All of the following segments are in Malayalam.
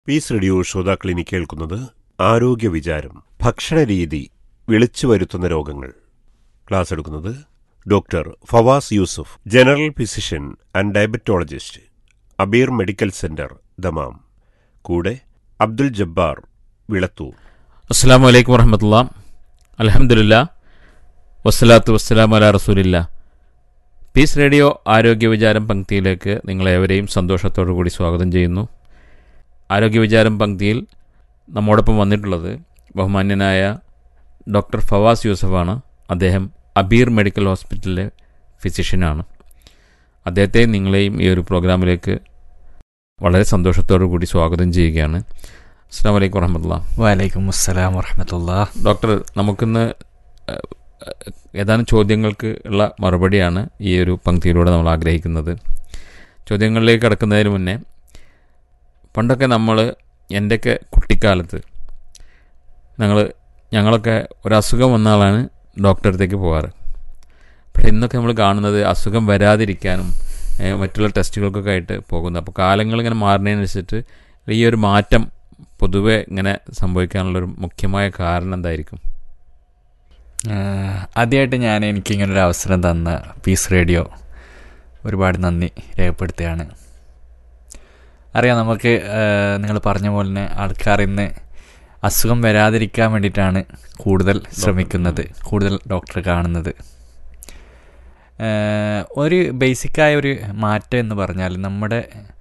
പീസ് റേഡിയോ ശ്രോതാക്കൾ ഇനി കേൾക്കുന്നത് ആരോഗ്യ വിചാരം ഭക്ഷണരീതി വിളിച്ചു വരുത്തുന്ന രോഗങ്ങൾ ക്ലാസ് എടുക്കുന്നത് doctor Fawaz Yusuf general physician and diabetologist Abeer medical centre Dammam കൂടെ അബ്ദുൽ ജബ്ബാർ വിളത്തൂർ അസ്സാം വലൈക്കും വറഹമത്തുള്ള അലഹമുല്ല വസ്സലാത്തു വസ്സലാം അല റസൂലില്ല പീസ് റേഡിയോ ആരോഗ്യ വിചാരം പങ്ക്തിയിലേക്ക് നിങ്ങളേവരെയും സന്തോഷത്തോടു കൂടി സ്വാഗതം ചെയ്യുന്നു ആരോഗ്യ വിചാരം പങ്ക്തിയിൽ നമ്മോടൊപ്പം വന്നിട്ടുള്ളത് ബഹുമാന്യനായ ഡോക്ടർ ഫവാസ് യൂസഫാണ് അദ്ദേഹം അബീർ മെഡിക്കൽ ഹോസ്പിറ്റലിലെ ഫിസിഷ്യനാണ് അദ്ദേഹത്തെ നിങ്ങളെയും ഈ ഒരു പ്രോഗ്രാമിലേക്ക് വളരെ സന്തോഷത്തോടു കൂടി സ്വാഗതം ചെയ്യുകയാണ് അസ്സാം വലൈക്കും വറഹമത്തുള്ള വലൈക്കും അസ്സലാം വറഹമത്തുള്ള ഡോക്ടർ നമുക്കിന്ന് ഏഹ്, ഏഹ്, ഏതാനും ചോദ്യങ്ങൾക്ക് ഉള്ള മറുപടിയാണ് ഈ ഒരു പങ്ക്തിയിലൂടെ നമ്മൾ ആഗ്രഹിക്കുന്നത് ചോദ്യങ്ങളിലേക്ക് കടക്കുന്നതിന് മുന്നേ പണ്ടൊക്കെ നമ്മൾ എൻ്റെയൊക്കെ കുട്ടിക്കാലത്ത് ഞങ്ങൾ ഞങ്ങളൊക്കെ ഒരസുഖം വന്ന ആളാണ് ഡോക്ടറെ അടുത്തേക്ക് പോകാറ് പക്ഷേ ഇന്നൊക്കെ നമ്മൾ കാണുന്നത് അസുഖം വരാതിരിക്കാനും ഏഹ്, മറ്റുള്ള ടെസ്റ്റുകൾക്കൊക്കെ ആയിട്ട് പോകുന്നത് അപ്പോൾ കാലങ്ങൾ ഇങ്ങനെ മാറുന്നതിനനുസരിച്ചിട്ട് ഈ ഒരു മാറ്റം പൊതുവെ ഇങ്ങനെ സംഭവിക്കാനുള്ളൊരു മുഖ്യമായ കാരണം എന്തായിരിക്കും ആദ്യമായിട്ട് ഞാൻ എനിക്കിങ്ങനൊരു അവസരം തന്ന പീസ് റേഡിയോ ഒരുപാട് നന്ദി രേഖപ്പെടുത്തുകയാണ് അറിയാം നമുക്ക് നിങ്ങൾ പറഞ്ഞ പോലെ തന്നെ ആൾക്കാർ ഇന്ന് അസുഖം വരാതിരിക്കാൻ വേണ്ടിയിട്ടാണ് കൂടുതൽ ശ്രമിക്കുന്നത് കൂടുതൽ ഡോക്ടറെ കാണുന്നത് ഏഹ്, ഒരു ബേസിക്കായ ഒരു മാറ്റം എന്ന് പറഞ്ഞാൽ നമ്മുടെ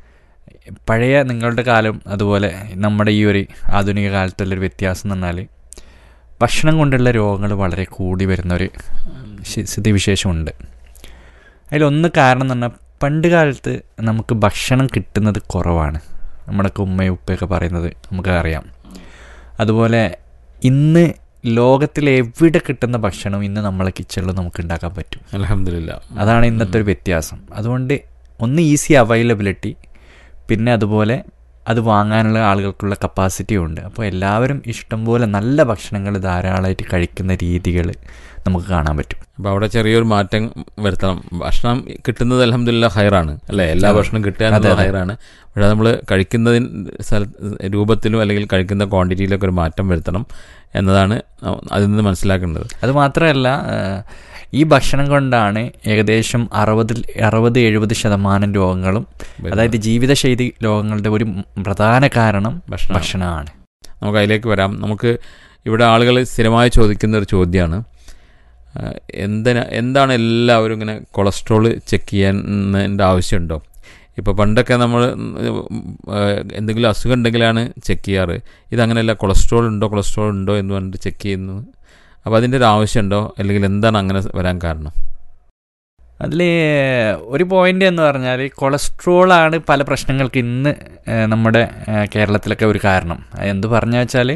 പഴയ നിങ്ങളുടെ കാലം അതുപോലെ നമ്മുടെ ഈ ഒരു ആധുനിക കാലത്തുള്ളൊരു വ്യത്യാസം എന്ന് പറഞ്ഞാൽ ഭക്ഷണം കൊണ്ടുള്ള രോഗങ്ങൾ വളരെ കൂടി വരുന്നൊരു ശി- സ്ഥിതിവിശേഷമുണ്ട് അതിലൊന്ന് കാരണം എന്ന് പറഞ്ഞാൽ പണ്ട് കാലത്ത് നമുക്ക് ഭക്ഷണം കിട്ടുന്നത് കുറവാണ് നമ്മുടെയൊക്കെ ഉമ്മയും ഉപ്പയൊക്കെ പറയുന്നത് നമുക്ക് അറിയാം അതുപോലെ ഇന്ന് ലോകത്തിൽ എവിടെ കിട്ടുന്ന ഭക്ഷണം ഇന്ന് നമ്മളെ കിച്ചണിൽ നമുക്ക് ഉണ്ടാക്കാൻ പറ്റും അലഹമില്ല അതാണ് ഇന്നത്തെ ഒരു വ്യത്യാസം അതുകൊണ്ട് ഒന്ന് ഈസി അവൈലബിലിറ്റി പിന്നെ അതുപോലെ അത് വാങ്ങാനുള്ള ആളുകൾക്കുള്ള കപ്പാസിറ്റി ഉണ്ട് അപ്പോൾ എല്ലാവരും ഇഷ്ടംപോലെ നല്ല ഭക്ഷണങ്ങൾ ധാരാളമായിട്ട് കഴിക്കുന്ന രീതികൾ നമുക്ക് കാണാൻ പറ്റും അപ്പോൾ അവിടെ ചെറിയൊരു മാറ്റം വരുത്തണം ഭക്ഷണം കിട്ടുന്നത് അലഹമില്ല ഹയറാണ് അല്ലേ എല്ലാ അതെ. ഭക്ഷണം കിട്ടുക എന്നുള്ളത് അതെ, അതെ. ഹയറാണ് പക്ഷേ നമ്മൾ കഴിക്കുന്നതിന് സ്ഥല രൂപത്തിലും അല്ലെങ്കിൽ കഴിക്കുന്ന ക്വാണ്ടിറ്റിയിലൊക്കെ ഒരു മാറ്റം വരുത്തണം എന്നതാണ് അതിൽ നിന്ന് മനസ്സിലാക്കേണ്ടത് അത് മാത്രമല്ല ഏഹ്, ഈ ഭക്ഷണം കൊണ്ടാണ് ഏകദേശം അറുപതിൽ അറുപത് എഴുപത് ശതമാനം രോഗങ്ങളും അതായത് ജീവിതശൈലി രോഗങ്ങളുടെ ഒരു പ്രധാന കാരണം ഭക്ഷണം ഭക്ഷണമാണ് നമുക്ക് അതിലേക്ക് വരാം നമുക്ക് ഇവിടെ ആളുകൾ സ്ഥിരമായി ചോദിക്കുന്ന ഒരു ചോദ്യമാണ് എന്തിനാ എന്താണ് എല്ലാവരും ഇങ്ങനെ കൊളസ്ട്രോൾ ചെക്ക് ചെയ്യാൻ്റെ ആവശ്യമുണ്ടോ ഇപ്പോൾ പണ്ടൊക്കെ നമ്മൾ എന്തെങ്കിലും അസുഖം ഉണ്ടെങ്കിലാണ് ചെക്ക് ചെയ്യാറ് ഇതങ്ങനെയല്ല കൊളസ്ട്രോൾ ഉണ്ടോ കൊളസ്ട്രോൾ ഉണ്ടോ എന്ന് പറഞ്ഞിട്ട് ചെക്ക് ചെയ്യുന്നു അപ്പോൾ അതിൻ്റെ ഒരു ആവശ്യമുണ്ടോ അല്ലെങ്കിൽ എന്താണ് അങ്ങനെ വരാൻ കാരണം അതിൽ ഒരു പോയിന്റ് എന്ന് പറഞ്ഞാൽ കൊളസ്ട്രോളാണ് പല പ്രശ്നങ്ങൾക്ക് ഇന്ന് ഏഹ്, നമ്മുടെ ഏഹ്, കേരളത്തിലൊക്കെ ഒരു കാരണം അത് എന്ത് പറഞ്ഞു വെച്ചാൽ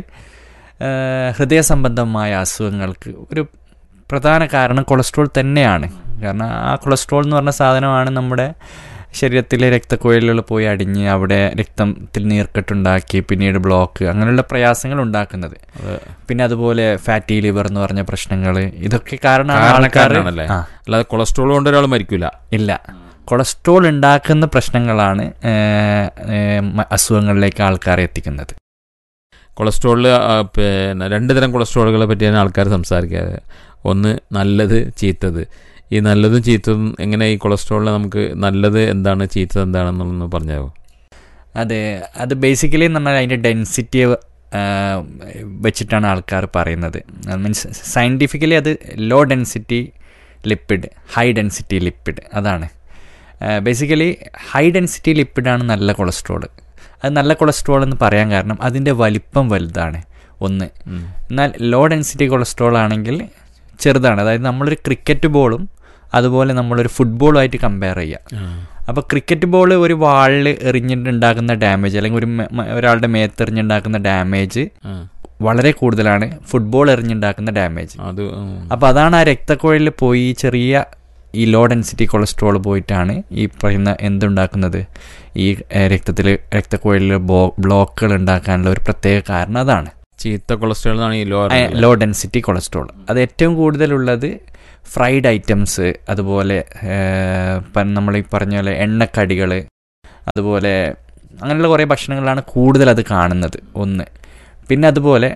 ഹൃദയ സംബന്ധമായ അസുഖങ്ങൾക്ക് ഒരു പ്രധാന കാരണം കൊളസ്ട്രോൾ തന്നെയാണ് കാരണം ആ കൊളസ്ട്രോൾ എന്ന് പറഞ്ഞ സാധനമാണ് നമ്മുടെ ശരീരത്തിലെ രക്തക്കുഴലുകൾ പോയി അടിഞ്ഞ് അവിടെ രക്തത്തിൽ നീർക്കെട്ടുണ്ടാക്കി പിന്നീട് ബ്ലോക്ക് അങ്ങനെയുള്ള പ്രയാസങ്ങൾ ഉണ്ടാക്കുന്നത് അത് പിന്നെ അതുപോലെ ഫാറ്റി ലിവർ എന്ന് പറഞ്ഞ പ്രശ്നങ്ങൾ ഇതൊക്കെ കാരണമാണ് ആൾക്കാർ കാരണക്കാരനാണല്ലേ ആ അല്ലാതെ കൊളസ്ട്രോൾ കൊണ്ട് ഒരാൾ മരിക്കില്ല ഇല്ല കൊളസ്ട്രോൾ ഉണ്ടാക്കുന്ന പ്രശ്നങ്ങളാണ് ഏഹ്, ഏഹ്, മ- അസുഖങ്ങളിലേക്ക് ആൾക്കാരെ എത്തിക്കുന്നത് കൊളസ്ട്രോളിൽ പിന്നെ രണ്ട് തരം കൊളസ്ട്രോളുകളെ പറ്റിയാണ് ആൾക്കാർ സംസാരിക്കാറ് ഒന്ന് നല്ലത് ചീത്തത് ഈ നല്ലതും ചീത്തതും എങ്ങനെ ഈ കൊളസ്ട്രോളിൽ നമുക്ക് നല്ലത് എന്താണ് ചീത്തത് എന്താണെന്നൊന്ന് പറഞ്ഞാവോ അതെ അത് ബേസിക്കലി എന്ന് പറഞ്ഞാൽ അതിൻ്റെ ഡെൻസിറ്റി വെച്ചിട്ടാണ് ആൾക്കാർ പറയുന്നത് മീൻസ് സയൻറ്റിഫിക്കലി അത് low density lipid high density lipid അതാണ് ബേസിക്കലി ഹൈ ഡെൻസിറ്റി ലിപ്പിഡാണ് നല്ല കൊളസ്ട്രോൾ അത് നല്ല കൊളസ്ട്രോൾ എന്ന് പറയാൻ കാരണം അതിൻ്റെ വലിപ്പം വലുതാണ് ഒന്ന് ഉം. എന്നാൽ ലോ ഡെൻസിറ്റി കൊളസ്ട്രോൾ ആണെങ്കിൽ ചെറുതാണ് അതായത് നമ്മളൊരു ക്രിക്കറ്റ് ബോളും അതുപോലെ നമ്മളൊരു ഫുട്ബോളുമായിട്ട് കമ്പയർ ചെയ്യുക അപ്പോൾ ക്രിക്കറ്റ് ബോൾ ഒരു വാളിൽ എറിഞ്ഞിട്ടുണ്ടാക്കുന്ന ഡാമേജ് അല്ലെങ്കിൽ ഒരു മെ- മ- ഒരാളുടെ മേത്ത് എറിഞ്ഞുണ്ടാക്കുന്ന ഡാമേജ് ആ, വളരെ കൂടുതലാണ് ഫുട്ബോൾ എറിഞ്ഞുണ്ടാക്കുന്ന ഡാമേജ് അത് ഉം. അപ്പോൾ അതാണ് ആ രക്തക്കുഴലിൽ പോയി ഈ ചെറിയ ഈ ലോ ഡെൻസിറ്റി കൊളസ്ട്രോൾ പോയിട്ടാണ് ഈ പറയുന്ന എന്തുണ്ടാക്കുന്നത് ഈ രക്തത്തിൽ രക്തക്കുഴലിൽ ബോ ബ്ലോക്കുകൾ ഉണ്ടാക്കാനുള്ള ഒരു പ്രത്യേക കാരണം അതാണ് ചീത്ത കൊളസ്ട്രോൾ എന്നാണ് ഈ ലോ ലോ ഡെൻസിറ്റി കൊളസ്ട്രോൾ അത് ഏറ്റവും കൂടുതലുള്ളത് ഫ്രൈഡ് ഐറ്റംസ് അതുപോലെ നമ്മൾ ഈ പറഞ്ഞ പോലെ എണ്ണക്കടികൾ അതുപോലെ അങ്ങനെയുള്ള കുറേ ഭക്ഷണങ്ങളാണ് കൂടുതൽ അത് കാണുന്നത് ഒന്ന് പിന്നെ അതുപോലെ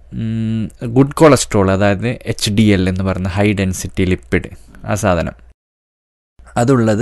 ഗുഡ് കൊളസ്ട്രോൾ അതായത് എച്ച് ഡി എൽ എന്ന് പറയുന്ന ഹൈ ഡെൻസിറ്റി ലിപ്പിഡ് ആ സാധനം അതുള്ളത്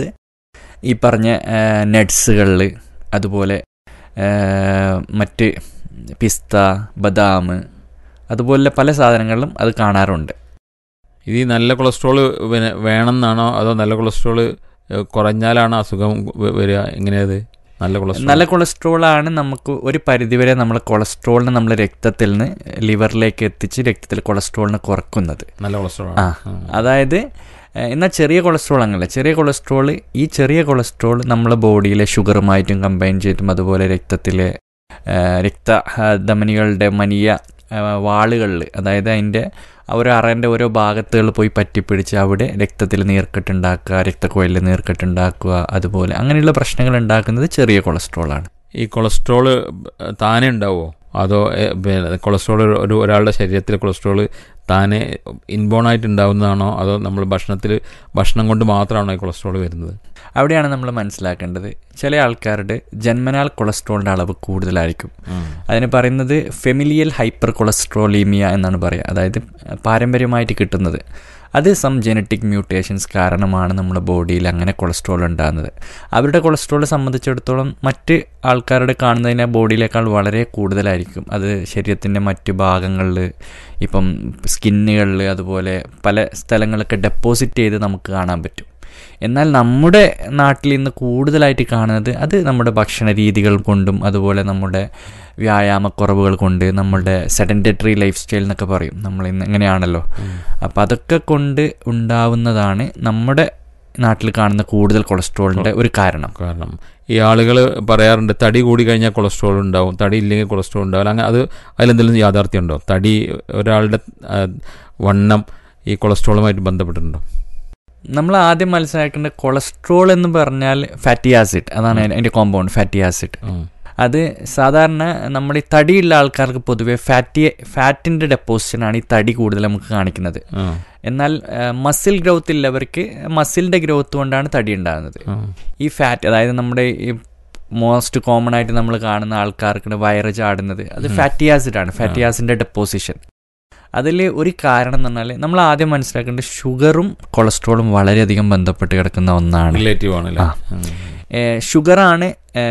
ഈ പറഞ്ഞ നട്ട്സുകളിൽ അതുപോലെ ആ, മറ്റ് പിസ്ത ബദാം അതുപോലെ പല സാധനങ്ങളിലും അത് കാണാറുണ്ട് ഇത് ഈ നല്ല കൊളസ്ട്രോൾ പിന്നെ വേണമെന്നാണോ അതോ നല്ല കൊളസ്ട്രോൾ കുറഞ്ഞാലാണോ അസുഖം വ- വരിക എങ്ങനെയത് നല്ല കൊളസ്ട്രോൾ നല്ല കൊളസ്ട്രോളാണ് നമുക്ക് ഒരു പരിധിവരെ നമ്മൾ കൊളസ്ട്രോളിനെ നമ്മൾ രക്തത്തിൽ നിന്ന് ലിവറിലേക്ക് എത്തിച്ച് രക്തത്തിൽ കൊളസ്ട്രോളിനെ കുറക്കുന്നത് നല്ല കൊളസ്ട്രോൾ ആ. അതായത് ഏഹ്, എന്നാൽ ചെറിയ കൊളസ്ട്രോൾ അങ്ങനെയല്ല ചെറിയ കൊളസ്ട്രോൾ ഈ ചെറിയ കൊളസ്ട്രോൾ നമ്മളെ ബോഡിയിലെ ഷുഗറുമായിട്ടും കമ്പൈൻ ചെയ്തും അതുപോലെ രക്തത്തിലെ ഏഹ്, രക്ത ആ, ധമനികളുടെ മനിയ വാളുകളിൽ അതായത് അതിൻ്റെ ഓരോ അറേൻ്റെ ഓരോ ഭാഗത്തുകൾ പോയി പറ്റിപ്പിടിച്ച് അവിടെ രക്തത്തിൽ നീർക്കെട്ടുണ്ടാക്കുക രക്തക്കുഴലിൽ നീർക്കെട്ടുണ്ടാക്കുക അതുപോലെ അങ്ങനെയുള്ള പ്രശ്നങ്ങൾ ഉണ്ടാക്കുന്നത് ചെറിയ കൊളസ്ട്രോളാണ് ഈ കൊളസ്ട്രോൾ താനെ ഉണ്ടാവുമോ അതോ എ, പിന്നെ കൊളസ്ട്രോൾ ഒരു ഒരാളുടെ ശരീരത്തിൽ കൊളസ്ട്രോൾ താനെ ഇൻബോൺ ആയിട്ട് ഉണ്ടാവുന്നതാണോ അതോ നമ്മൾ ഭക്ഷണത്തിൽ ഭക്ഷണം കൊണ്ട് മാത്രമാണോ ഈ കൊളസ്ട്രോൾ വരുന്നത് അവിടെയാണ് നമ്മൾ മനസ്സിലാക്കേണ്ടത് ചില ആൾക്കാരുടെ ജന്മനാൽ കൊളസ്ട്രോളിൻ്റെ അളവ് കൂടുതലായിരിക്കും അതിന് പറയുന്നത് ഫെമിലിയൽ ഹൈപ്പർ കൊളസ്ട്രോളീമിയ എന്നാണ് പറയുക അതായത് പാരമ്പര്യമായിട്ട് കിട്ടുന്നത് അത് സം ജനറ്റിക് മ്യൂട്ടേഷൻസ് കാരണമാണ് നമ്മുടെ ബോഡിയിൽ അങ്ങനെ കൊളസ്ട്രോൾ ഉണ്ടാകുന്നത് അവരുടെ കൊളസ്ട്രോൾ സംബന്ധിച്ചിടത്തോളം മറ്റ് ആൾക്കാരുടെ കാണുന്നതിനെ ബോഡിയിലേക്കാൾ വളരെ കൂടുതലായിരിക്കും അത് ശരീരത്തിൻ്റെ മറ്റ് ഭാഗങ്ങളിൽ ഇപ്പം സ്കിന്നുകളിൽ അതുപോലെ പല സ്ഥലങ്ങളൊക്കെ ഡെപ്പോസിറ്റ് ചെയ്ത് നമുക്ക് കാണാൻ പറ്റും എന്നാൽ നമ്മുടെ നാട്ടിൽ ഇന്ന് കൂടുതലായിട്ട് കാണുന്നത് അത് നമ്മുടെ ഭക്ഷണ രീതികൾ കൊണ്ടും അതുപോലെ നമ്മുടെ വ്യായാമക്കുറവുകൾ കൊണ്ട് നമ്മളുടെ സെഡൻറ്ററി ലൈഫ് സ്റ്റൈൽ എന്നൊക്കെ പറയും നമ്മൾ ഇന്ന് ഇങ്ങനെയാണല്ലോ അപ്പം അതൊക്കെ കൊണ്ട് ഉണ്ടാവുന്നതാണ് നമ്മുടെ നാട്ടിൽ കാണുന്ന കൂടുതൽ കൊളസ്ട്രോളിൻ്റെ ഒരു കാരണം കാരണം ഈ ആളുകൾ പറയാറുണ്ട് തടി കൂടി കഴിഞ്ഞാൽ കൊളസ്ട്രോൾ ഉണ്ടാവും തടി ഇല്ലെങ്കിൽ കൊളസ്ട്രോൾ ഉണ്ടാവില്ല അങ്ങനെ അത് അതിലെന്തെങ്കിലും യാഥാർത്ഥ്യം ഉണ്ടോ തടി ഒരാളുടെ ആ, വണ്ണം ഈ കൊളസ്ട്രോളുമായിട്ട് ബന്ധപ്പെട്ടിട്ടുണ്ടോ നമ്മൾ ആദ്യം മനസ്സിലാക്കേണ്ട കൊളസ്ട്രോൾ എന്ന് പറഞ്ഞാൽ ഫാറ്റി ആസിഡ് അതാണ് അതിൻ്റെ കോമ്പൗണ്ട് ഫാറ്റി ആസിഡ് ഉം. അത് സാധാരണ നമ്മുടെ ഈ തടിയുള്ള ആൾക്കാർക്ക് പൊതുവെ ഫാറ്റി ഫാറ്റിൻ്റെ ഡെപ്പോസിഷനാണ് ഈ തടി കൂടുതൽ നമുക്ക് കാണിക്കുന്നത് ആ, എന്നാൽ മസിൽ ഗ്രോത്ത് ഉള്ളവർക്ക് മസിലിൻ്റെ ഗ്രോത്ത് കൊണ്ടാണ് തടി ഉണ്ടാകുന്നത് ആ. ഈ ഫാറ്റ് അതായത് നമ്മുടെ ഈ മോസ്റ്റ് കോമൺ ആയിട്ട് നമ്മൾ കാണുന്ന ആൾക്കാർക്ക് വയറ് ചാടുന്നത് അത് ഫാറ്റി ആസിഡ് ആണ് ഫാറ്റി ആസിഡിന്റെ ഡെപ്പോസിഷൻ അതിൽ ഒരു കാരണം എന്ന് പറഞ്ഞാൽ നമ്മൾ ആദ്യം മനസ്സിലാക്കേണ്ടത് ഷുഗറും കൊളസ്ട്രോളും വളരെയധികം ബന്ധപ്പെട്ട് കിടക്കുന്ന ഒന്നാണ് റിലേറ്റീവ് ആണല്ലേ ആ. ഏഹ് ഷുഗറാണ്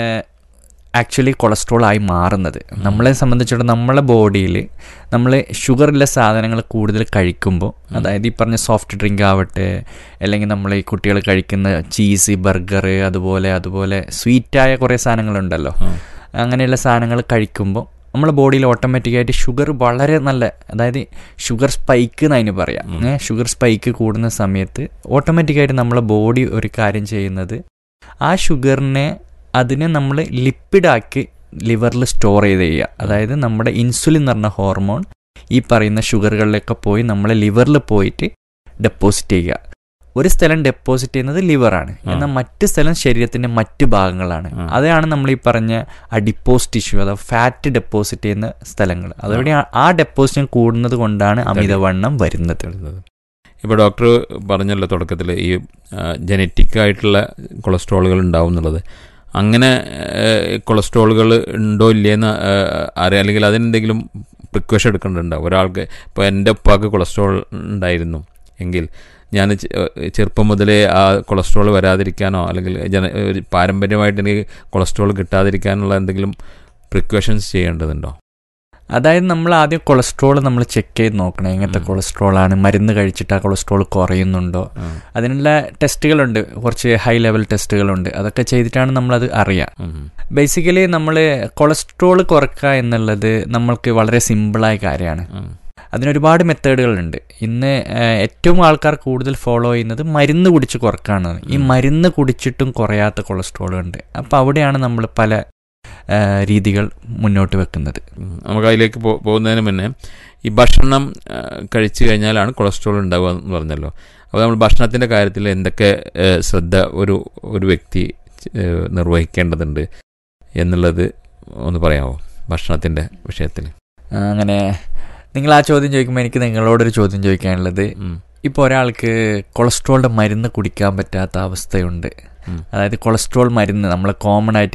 ആക്ച്വലി കൊളസ്ട്രോൾ ആയി മാറുന്നത് നമ്മളെ സംബന്ധിച്ചിടത്തോളം നമ്മളെ ബോഡിയിൽ നമ്മൾ ഷുഗറുള്ള സാധനങ്ങൾ കൂടുതൽ കഴിക്കുമ്പോൾ അതായത് ഈ പറഞ്ഞ സോഫ്റ്റ് ഡ്രിങ്ക് ആവട്ടെ അല്ലെങ്കിൽ നമ്മൾ ഈ കുട്ടികൾ കഴിക്കുന്ന ചീസ് ബർഗർ അതുപോലെ അതുപോലെ സ്വീറ്റായ കുറേ സാധനങ്ങളുണ്ടല്ലോ അങ്ങനെയുള്ള സാധനങ്ങൾ കഴിക്കുമ്പോൾ നമ്മളെ ബോഡിയിൽ ഓട്ടോമാറ്റിക്കായിട്ട് ഷുഗർ വളരെ നല്ല അതായത് ഷുഗർ സ്പൈക്ക് എന്ന് അതിന് പറയാം ഏ, ഷുഗർ സ്പൈക്ക് കൂടുന്ന സമയത്ത് ഓട്ടോമാറ്റിക്കായിട്ട് നമ്മളെ ബോഡി ഒരു കാര്യം ചെയ്യുന്നത് ആ ഷുഗറിനെ അതിനെ നമ്മൾ ലിപ്പിഡാക്കി ലിവറിൽ സ്റ്റോർ ചെയ്ത് ചെയ്യുക അതായത് നമ്മുടെ ഇൻസുലിൻ എന്ന് പറഞ്ഞ ഹോർമോൺ ഈ പറയുന്ന ഷുഗറുകളിലൊക്കെ പോയി നമ്മളെ ലിവറിൽ പോയിട്ട് ഡെപ്പോസിറ്റ് ചെയ്യുക ഒരു സ്ഥലം ഡെപ്പോസിറ്റ് ചെയ്യുന്നത് ലിവറാണ് എന്നാൽ മറ്റ് സ്ഥലം ശരീരത്തിന്റെ മറ്റ് ഭാഗങ്ങളാണ് ആ. അതാണ് നമ്മൾ ഈ പറഞ്ഞ അഡിപ്പോസ് ടിഷ്യൂ അഥവാ ഫാറ്റ് ഡെപ്പോസിറ്റ് ചെയ്യുന്ന സ്ഥലങ്ങൾ അതോടെ ആ- ആ ഡെപ്പോസിഷൻ കൂടുന്നത് കൊണ്ടാണ് അമിതവണ്ണം വരുന്നത് ഇപ്പോൾ ഡോക്ടർ പറഞ്ഞല്ലോ തുടക്കത്തിൽ ഈ ജനറ്റിക് ആയിട്ടുള്ള കൊളസ്ട്രോളുകൾ ഉണ്ടാവും എന്നുള്ളത് അങ്ങനെ കൊളസ്ട്രോളുകൾ ഉണ്ടോ ഇല്ലേന്ന് ആ, അറിയാം അല്ലെങ്കിൽ അതിനെന്തെങ്കിലും പ്രിക്കോഷൻ എടുക്കേണ്ടതുണ്ടാവും ഒരാൾക്ക് ഇപ്പോൾ എൻ്റെ ഉപ്പാക്ക് കൊളസ്ട്രോൾ ഉണ്ടായിരുന്നു എങ്കിൽ ഞാൻ ചെ- ചെറുപ്പം മുതലേ ആ കൊളസ്ട്രോൾ വരാതിരിക്കാനോ അല്ലെങ്കിൽ ജന ഒരു പാരമ്പര്യമായിട്ട് എനിക്ക് കൊളസ്ട്രോൾ കിട്ടാതിരിക്കാനുള്ള എന്തെങ്കിലും പ്രിക്കോഷൻസ് ചെയ്യേണ്ടതുണ്ടോ അതായത് നമ്മൾ ആദ്യം കൊളസ്ട്രോൾ നമ്മൾ ചെക്ക് ചെയ്ത് നോക്കണം എങ്ങനത്തെ ഉം. കൊളസ്ട്രോൾ ആണ് മരുന്ന് കഴിച്ചിട്ട് ആ കൊളസ്ട്രോൾ കുറയുന്നുണ്ടോ ആ. അതിനുള്ള ടെസ്റ്റുകളുണ്ട് കുറച്ച് ഹൈ ലെവൽ ടെസ്റ്റുകളുണ്ട് അതൊക്കെ ചെയ്തിട്ടാണ് നമ്മളത് അറിയുക ഉം. ബേസിക്കലി നമ്മൾ കൊളസ്ട്രോൾ കുറക്കുക എന്നുള്ളത് നമ്മൾക്ക് വളരെ സിമ്പിളായ കാര്യമാണ് ഉം. അതിനൊരുപാട് മെത്തേഡുകളുണ്ട് ഇന്ന് ഏഹ്, ഏറ്റവും ആൾക്കാർ കൂടുതൽ ഫോളോ ചെയ്യുന്നത് മരുന്ന് കുടിച്ച് കുറക്കാണ് ഈ മരുന്ന് കുടിച്ചിട്ടും കുറയാത്ത കൊളസ്ട്രോൾ ഉണ്ട് അപ്പോൾ അവിടെയാണ് നമ്മൾ പല ഏഹ്, രീതികൾ മുന്നോട്ട് വെക്കുന്നത് ഉം. നമുക്ക് അതിലേക്ക് പോ- പോകുന്നതിന് മുന്നേ ഈ ഭക്ഷണം ആ, കഴിച്ചു കഴിഞ്ഞാലാണ് കൊളസ്ട്രോൾ ഉണ്ടാവുക എന്ന് പറഞ്ഞല്ലോ അപ്പോൾ നമ്മൾ ഭക്ഷണത്തിൻ്റെ കാര്യത്തിൽ എന്തൊക്കെ ഏ, ശ്രദ്ധ ഒരു ഒരു വ്യക്തി ഏ, നിർവഹിക്കേണ്ടതുണ്ട് എന്നുള്ളത് ഒന്ന് പറയാമോ ഭക്ഷണത്തിൻ്റെ വിഷയത്തിൽ ആ, അങ്ങനെ നിങ്ങൾ ആ ചോദ്യം ചോദിക്കുമ്പോൾ എനിക്ക് നിങ്ങളോടൊരു ചോദ്യം ചോദിക്കാനുള്ളത് ഉം. ഇപ്പോൾ ഒരാൾക്ക് കൊളസ്ട്രോളിൻ്റെ മരുന്ന് കുടിക്കാൻ പറ്റാത്ത അവസ്ഥയുണ്ട് ഉം. അതായത് കൊളസ്ട്രോൾ മരുന്ന് നമ്മൾ കോമൺ ആയിട്ട്